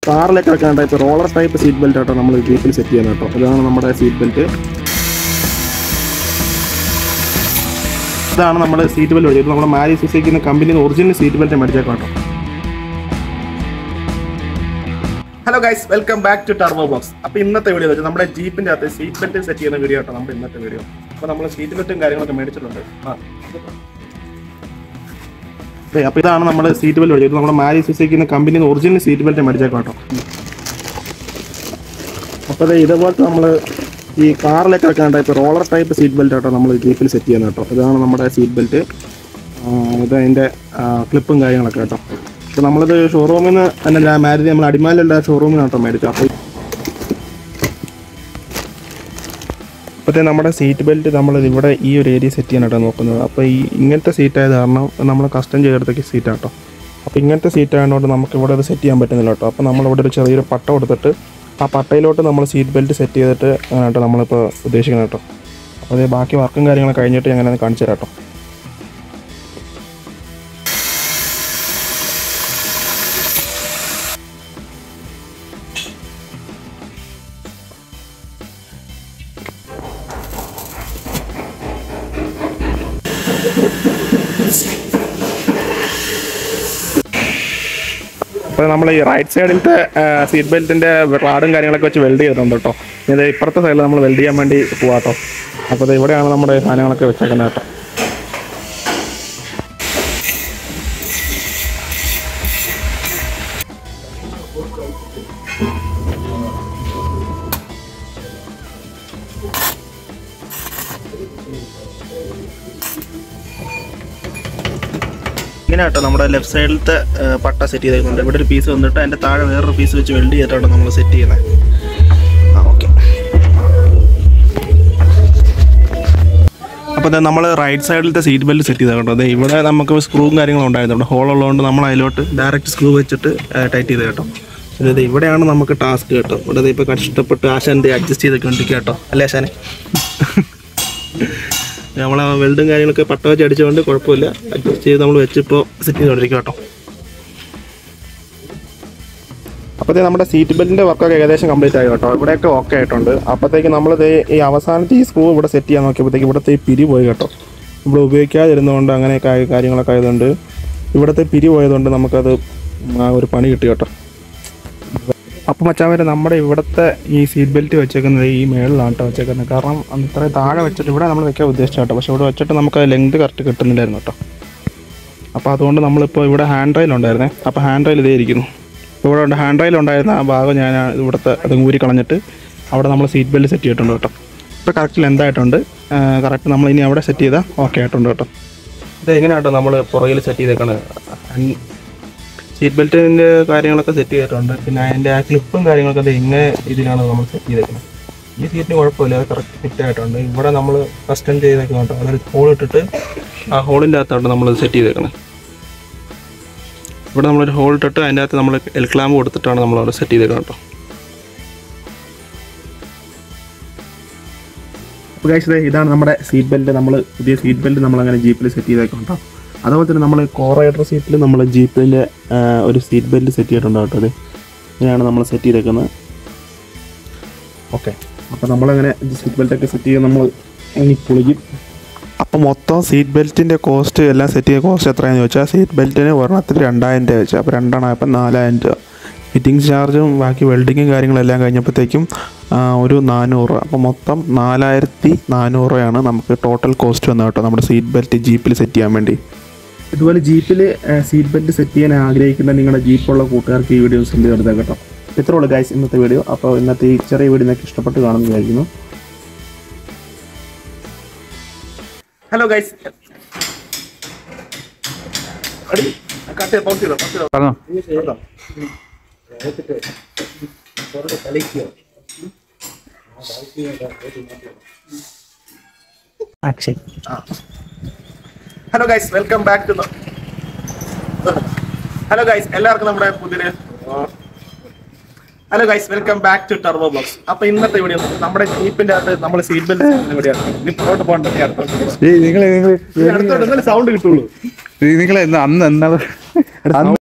കാറിലേക്ക് വെക്കാൻ type roller type seat belt ആട്ടോ നമ്മൾ ജീപ്പിൽ സെറ്റ് ചെയ്യുന്നത് കേട്ടോ ഇതാണ് നമ്മുടെ സീറ്റ് ബെൽറ്റ് ഇതാണ് നമ്മുടെ സീറ്റ് ബെൽറ്റ് ഇത് നമ്മുടെ മാരി സുസൈക്കുന്ന കമ്പനിയിൽ ഒറിജിനൽ സീറ്റ് ബെൽറ്റ് മേടിച്ചേക്കാം കേട്ടോ hello guys welcome back to turbo box അപ്പോൾ ഇന്നത്തെ വീഡിയോ വെച്ചാൽ നമ്മുടെ ജീപ്പിന്റെ അകത്ത് സീറ്റ് ബെൽറ്റ് സെറ്റ് ചെയ്യുന്ന വീഡിയോ ആട്ടോ നമ്മുടെ ഇന്നത്തെ വീഡിയോ അപ്പോൾ നമ്മൾ സീറ്റ് ബെൽറ്റും കാര്യങ്ങളൊക്കെ മേടിച്ചിട്ടുണ്ട് ആ അതെ അപ്പോൾ ഇതാണ് നമ്മുടെ സീറ്റ് ബെൽറ്റ് ഇത് നമ്മുടെ മാരി സുസൈക്കുന്ന കമ്പനിയിൽ ഒറിജിനൽ സീറ്റ് ബെൽറ്റ് മേടിച്ചേക്കാം കേട്ടോ അപ്പോൾ ദേ ഇതേപോലത്തെ നമ്മൾ ഈ കാറിലേക്ക് വെക്കാൻ type roller type seat belt ആട്ടോ നമ്മൾ ജീപ്പിൽ സെറ്റ് ചെയ്യുന്നത് കേട്ടോ ഇതാണ് നമ്മുടെ സീറ്റ് ബെൽറ്റ് ഇത് അതിൻ്റെ ക്ലിപ്പും കാര്യങ്ങളൊക്കെ കേട്ടോ അപ്പോൾ നമ്മളിത് ഷോറൂമിൽ നിന്ന് തന്നെ മാരുതി നമ്മൾ അടിമാലിലുള്ള ഷോറൂമിൽ നിന്ന് കേട്ടോ മേടിച്ചു അപ്പോൾ അപ്പോഴത്തെ നമ്മുടെ സീറ്റ് ബെൽറ്റ് നമ്മൾ ഇവിടെ ഈ ഒരു ഏരിയ സെറ്റ് ചെയ്യാനായിട്ടാണ് നോക്കുന്നത് അപ്പോൾ ഈ ഇങ്ങനത്തെ സീറ്റ് ആയത് കാരണം നമ്മൾ കസ്റ്റം ചെയ്തെടുത്തേക്ക് സീറ്റ് ആട്ടോ അപ്പോൾ ഇങ്ങനത്തെ സീറ്റ് ആയതുകൊണ്ട് നമുക്ക് ഇവിടെ അത് സെറ്റ് ചെയ്യാൻ പറ്റുന്നില്ല കേട്ടോ അപ്പോൾ നമ്മളിവിടെ ഒരു ചെറിയൊരു പട്ട കൊടുത്തിട്ട് ആ പട്ടയിലോട്ട് നമ്മൾ സീറ്റ് ബെൽറ്റ് സെറ്റ് ചെയ്തിട്ട് അങ്ങനെയാട്ടോ നമ്മളിപ്പോൾ ഉദ്ദേശിക്കുന്നത് കേട്ടോ അപ്പോൾ അത് ബാക്കി വർക്കും കാര്യങ്ങളൊക്കെ കഴിഞ്ഞിട്ട് ഞാൻ അങ്ങനെ കാണിച്ചു തരാം കേട്ടോ അപ്പോൾ നമ്മൾ ഈ റൈറ്റ് സൈഡിലത്തെ സീറ്റ് ബെൽറ്റിൻ്റെ റാഡും കാര്യങ്ങളൊക്കെ വെച്ച് വെൽഡ് ചെയ്തിട്ടുണ്ട് കേട്ടോ ഇത് ഇപ്പുറത്തെ സൈഡിൽ നമ്മൾ വെൽഡ് ചെയ്യാൻ വേണ്ടി പോവാട്ടോ അപ്പോൾ ഇത് ഇവിടെയാണ് നമ്മുടെ സാധനങ്ങളൊക്കെ വെച്ചേക്കുന്നത് കേട്ടോ ഇങ്ങനെ കേട്ടോ നമ്മുടെ ലെഫ്റ്റ് സൈഡിലത്തെ പട്ട സെറ്റ് ചെയ്തേക്കുന്നുണ്ട് ഇവിടെ ഒരു പീസ് വന്നിട്ട് അതിൻ്റെ താഴെ വേറൊരു പീസ് വെച്ച് വെൽഡ് ചെയ്തിട്ടാണ് നമ്മൾ സെറ്റ് ചെയ്യുന്നത് ആ ഓക്കെ അപ്പോൾ നമ്മൾ റൈറ്റ് സൈഡിലത്തെ സീറ്റ് ബെൽറ്റ് സെറ്റ് ചെയ്താൽ കേട്ടോ അതെ ഇവിടെ നമുക്ക് സ്ക്രൂവും കാര്യങ്ങളും ഉണ്ടായിരുന്നു ഇവിടെ ഹോൾ ഉള്ളതുകൊണ്ട് നമ്മൾ അതിലോട്ട് ഡയറക്റ്റ് സ്ക്രൂ വെച്ചിട്ട് ടൈറ്റ് ചെയ്ത് കേട്ടോ അതായത് ഇവിടെയാണ് നമുക്ക് ടാസ്ക് കേട്ടോ ഇവിടെ ഇപ്പോൾ കഷ്ടപ്പെട്ട് ആശാൻ്റെ അഡ്ജസ്റ്റ് ചെയ്തൊക്കെ കൊണ്ടിരിക്കുക കേട്ടോ അല്ലേ ആശാനെ നമ്മൾ ആ വെൽഡും കാര്യങ്ങളൊക്കെ പട്ട വെച്ച് അടിച്ചുകൊണ്ട് കുഴപ്പമില്ല അഡ്ജസ്റ്റ് ചെയ്ത് നമ്മൾ വെച്ചിപ്പോൾ സെറ്റ് ചെയ്തുകൊണ്ടിരിക്കും കേട്ടോ അപ്പോഴത്തേ നമ്മുടെ സീറ്റ് ബെൽറ്റിൻ്റെ വർക്കൊക്കെ ഏകദേശം കംപ്ലീറ്റ് ആയി കേട്ടോ ഇവിടെയൊക്കെ ഓക്കെ ആയിട്ടുണ്ട് അപ്പോഴത്തേക്ക് നമ്മൾ ഈ അവസാനത്തെ ഈ സ്ക്രൂ ഇവിടെ സെറ്റ് ചെയ്യാൻ നോക്കിയപ്പോഴത്തേക്ക് ഇവിടുത്തെ ഈ പിരി പോയി കേട്ടോ ഇവിടെ ഉപയോഗിക്കാതിരുന്നതുകൊണ്ട് അങ്ങനെയൊക്കെ ആയ- കാര്യങ്ങളൊക്കെ ആയതുകൊണ്ട് ഇവിടുത്തെ പിരി പോയതുകൊണ്ട് നമുക്കത് ആ ഒരു പണി കിട്ടി കേട്ടോ അപ്പം മച്ചാൻ വരെ നമ്മുടെ ഇവിടുത്തെ ഈ സീറ്റ് ബെൽറ്റ് വെച്ചേക്കുന്നത് ഈ മേളിലാണ് കേട്ടോ വെച്ചേക്കുന്നത് കാരണം അന്ന് ഇത്രയും താഴെ വെച്ചിട്ട് ഇവിടെ നമ്മൾ വെക്കാൻ ഉദ്ദേശിച്ച കേട്ടോ പക്ഷേ ഇവിടെ വെച്ചിട്ട് നമുക്ക് ലെങ്ത് കറക്റ്റ് കിട്ടുന്നില്ലായിരുന്നു കേട്ടോ അപ്പോൾ അതുകൊണ്ട് നമ്മളിപ്പോൾ ഇവിടെ ഹാൻഡ് റെയിൽ ഉണ്ടായിരുന്നേ അപ്പോൾ ഹാൻഡ് റെയിൽ ഇതേ ഇരിക്കുന്നു ഇപ്പോൾ ഇവിടെ ഹാൻഡ് റെയിൽ ഉണ്ടായിരുന്ന ആ ഭാഗം ഞാൻ ആ ഇവിടുത്തെ അത് ഊരി കളഞ്ഞിട്ട് അവിടെ നമ്മൾ സീറ്റ് ബെൽറ്റ് സെറ്റ് ചെയ്തിട്ടുണ്ട് കേട്ടോ ഇപ്പോൾ കറക്റ്റ് ലെന്ത് ആയിട്ടുണ്ട് കറക്റ്റ് നമ്മൾ ഇനി അവിടെ സെറ്റ് ചെയ്താൽ ഓക്കെ ആയിട്ടുണ്ട് കേട്ടോ ഇത് എങ്ങനെയാട്ടോ നമ്മൾ പുറകിൽ സെറ്റ് ചെയ്തേക്കണത് സീറ്റ് ബെൽറ്റിൻ്റെ കാര്യങ്ങളൊക്കെ സെറ്റ് ചെയ്തിട്ടുണ്ട് പിന്നെ അതിൻ്റെ ആ ക്ലിപ്പും കാര്യങ്ങളൊക്കെ അത് ഇങ്ങനെ ഇതിലാണ് നമ്മൾ സെറ്റ് ചെയ്തേക്കുന്നത് ഈ സീറ്റിന് കുഴപ്പമില്ല അത് കറക്റ്റ് ഫിറ്റ് ആയിട്ടുണ്ട് ഇവിടെ നമ്മൾ കസ്റ്റം ചെയ്തേക്കുന്നുണ്ട് അതൊരു ഹോൾ ഇട്ടിട്ട് ആ ഹോളിൻ്റെ അകത്താണ് നമ്മൾ സെറ്റ് ചെയ്തേക്കുന്നത് ഇവിടെ നമ്മളൊരു ഹോൾ ഇട്ടിട്ട് അതിൻ്റെ അകത്ത് നമ്മൾ എൽ ക്ലാമ്പ് കൊടുത്തിട്ടാണ് നമ്മൾ അവിടെ സെറ്റ് ചെയ്തേക്കുന്നത് കേട്ടോ അപ്പോൾ കഴിച്ചത് ഇതാണ് നമ്മുടെ സീറ്റ് ബെൽറ്റ് നമ്മൾ പുതിയ സീറ്റ് ബെൽറ്റ് നമ്മൾ അങ്ങനെ ജീപ്പിൽ സെറ്റ് ചെയ്തേക്കും കേട്ടോ അതുപോലെ തന്നെ നമ്മൾ കോറൈഡർ സീറ്റിൽ നമ്മൾ ജീപ്പിൻ്റെ ഒരു സീറ്റ് ബെൽറ്റ് സെറ്റ് ചെയ്തിട്ടുണ്ട് കേട്ടോ അത് ഇങ്ങനെയാണ് നമ്മൾ സെറ്റ് ചെയ്തേക്കുന്നത് ഓക്കെ അപ്പോൾ നമ്മളങ്ങനെ സീറ്റ് ബെൽറ്റൊക്കെ സെറ്റ് ചെയ്ത് നമ്മൾ ഇനി പൊളിക്കും അപ്പോൾ മൊത്തം സീറ്റ് ബെൽറ്റിൻ്റെ കോസ്റ്റ് എല്ലാം സെറ്റ് ചെയ്ത കോസ്റ്റ് എത്രയാണെന്ന് ചോദിച്ചാൽ സീറ്റ് ബെൽറ്റിന് ഒരെണ്ണത്തിന് രണ്ടായിരം രൂപ വെച്ചാൽ അപ്പോൾ രണ്ടെണ്ണം ആയപ്പോൾ നാലായിരം രൂപ ഫിറ്റിംഗ് ചാർജും ബാക്കി വെൽഡിങ്ങും കാര്യങ്ങളെല്ലാം കഴിഞ്ഞപ്പോഴത്തേക്കും ആ, ഒരു നാനൂറ് രൂപ അപ്പോൾ മൊത്തം നാലായിരത്തി നാനൂറ് രൂപയാണ് നമുക്ക് ടോട്ടൽ കോസ്റ്റ് വന്നത് കേട്ടോ നമ്മുടെ സീറ്റ് ബെൽറ്റ് ജീപ്പിൽ സെറ്റ് ചെയ്യാൻ വേണ്ടി ഇതുപോലെ ജീപ്പിൽ സീറ്റ് ബെൽറ്റ് സെറ്റ് ചെയ്യാൻ ആഗ്രഹിക്കുന്ന നിങ്ങളുടെ ജീപ്പുള്ള കൂട്ടുകാർക്ക് ഈ വീഡിയോ സെൻഡ് ചെയ്തെടുത്താൽ കേട്ടോ ഇത്രേ ഉള്ളൂ ഗൈസ് ഇന്നത്തെ വീഡിയോ അപ്പോൾ ഇന്നത്തെ ഈ ചെറിയ വീഡിയോ നിങ്ങൾക്ക് ഇഷ്ടപ്പെട്ട് കാണുമെന്ന് വിചാരിക്കുന്നു ഹലോ ഗൈസ് പറഞ്ഞോ hello guys welcome back to hello guys എല്ലാവർക്കും നമ്മുടെ പുതിയൊരു hello guys welcome back to turbo box അപ്പൊ ഇന്നത്തെ വീഡിയോ നമ്മുടെ ജീപ്പിന്റെ അകത്ത് നമ്മൾ സീറ്റ് ബെൽറ്റ് വീഡിയോയാണ് ഇനി പുറത്തോട്ട് പോകേണ്ട അടുത്തോട്ട് നിങ്ങൾ നിങ്ങൾ അടുത്തോട്ട് സൗണ്ട് കിട്ടുള്ളൂ നിങ്ങൾ അന്ന് എന്താണ് അന്ന്